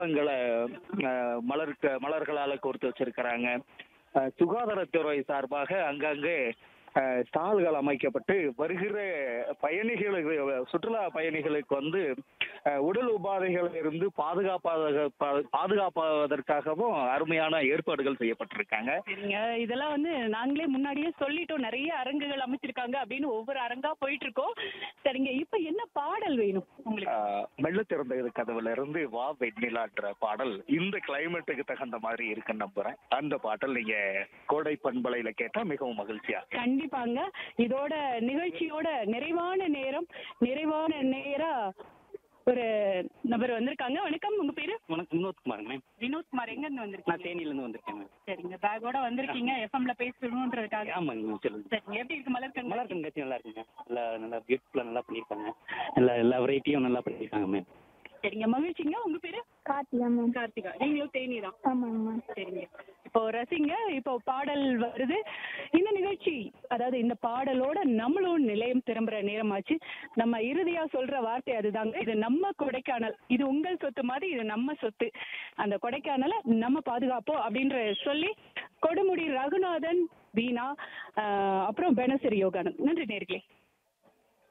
தீபங்களை அஹ், மலர்க்க மலர்களால கோர்த்து வச்சிருக்கிறாங்க அஹ், சுகாதாரத்துறை சார்பாக அங்கங்கே அஹ், ஸ்டால்கள் அமைக்கப்பட்டு வருகிற பயணிகளுக்கு சுற்றுலா பயணிகளுக்கு வந்து அஹ், உடல் உபாதைகளில் இருந்து பாதுகாப்பாக பா- பாதுகாப்பதற்காகவும் அருமையான ஏற்பாடுகள் செய்யப்பட்டிருக்காங்க சரிங்க இதெல்லாம் வந்து நாங்களே முன்னாடியே சொல்லிட்டோம் நிறைய அரங்குகள் அமைச்சிருக்காங்க அப்படின்னு ஒவ்வொரு அரங்கா போயிட்டு இருக்கோம் சரிங்க இப்ப என்ன பாடல் வேணும் உங்களுக்கு ஆஹ் மெல்ல திறந்த இது கதவுல இருந்து வா வெண்ணிலான்ற பாடல் இந்த கிளைமேட்டுக்கு தகுந்த மாதிரி இருக்குன்னு நம்புறேன் அந்த பாடல் நீங்க கோடை பண்பலையில கேட்டா மிகவும் மகிழ்ச்சியா கண்டிப்பாங்க இதோட நிகழ்ச்சியோட நிறைவான நேரம் நிறைவான நேரா ஒரு நபர் வந்திருக்காங்க வணக்கம் உங்க பேரு வணக்கம் வினோத்குமார் மேம் வினோத்குமார் எங்க இருந்து நான் வந்திருக்கீங்க தேனியிலேருந்து வந்திருக்கேன் மேம் சரிங்க பேக்கோட வந்திருக்கீங்க எஃப்எம்ல பேசணுன்றதுக்காக ஆமாங்க மேம் சொல்லுங்க சரிங்க எப்படி இருக்கு மலர் கண்காட்சி? மலர் கண்காட்சி நல்லா இருக்குங்க நல்லா நல்லா பியூட்டிஃபுல்லாக நல்லா பண்ணியிருக்காங்க எல்லா எல்லா வெரைட்டியும் நல்லா பண்ணியிருக்காங்க மேம் சரிங்க மகிழ்ச்சிங்க உங்க பேரு கார்த்திகா மேம் கார்த்திகா நீங்களும் தேனி தான் ஆமாங்க மேம் சரிங்க இப்போ ரசிங்க இப்போ பாடல் வருது இந்த நிகழ்ச்சி அதாவது இந்த பாடலோட நம்மளும் நிலையம் திரும்புற நேரமாச்சு நம்ம இறுதியா சொல்ற வார்த்தை அதுதாங்க இது நம்ம கொடைக்கானல் இது உங்கள் சொத்து மாதிரி இது நம்ம சொத்து அந்த கொடைக்கானலை நம்ம பாதுகாப்போம் அப்படின்ற சொல்லி கொடுமுடி ரகுநாதன் வீணா ஆஹ் அப்புறம் பெனசரி யோகானந்த் நன்றி நேர்களே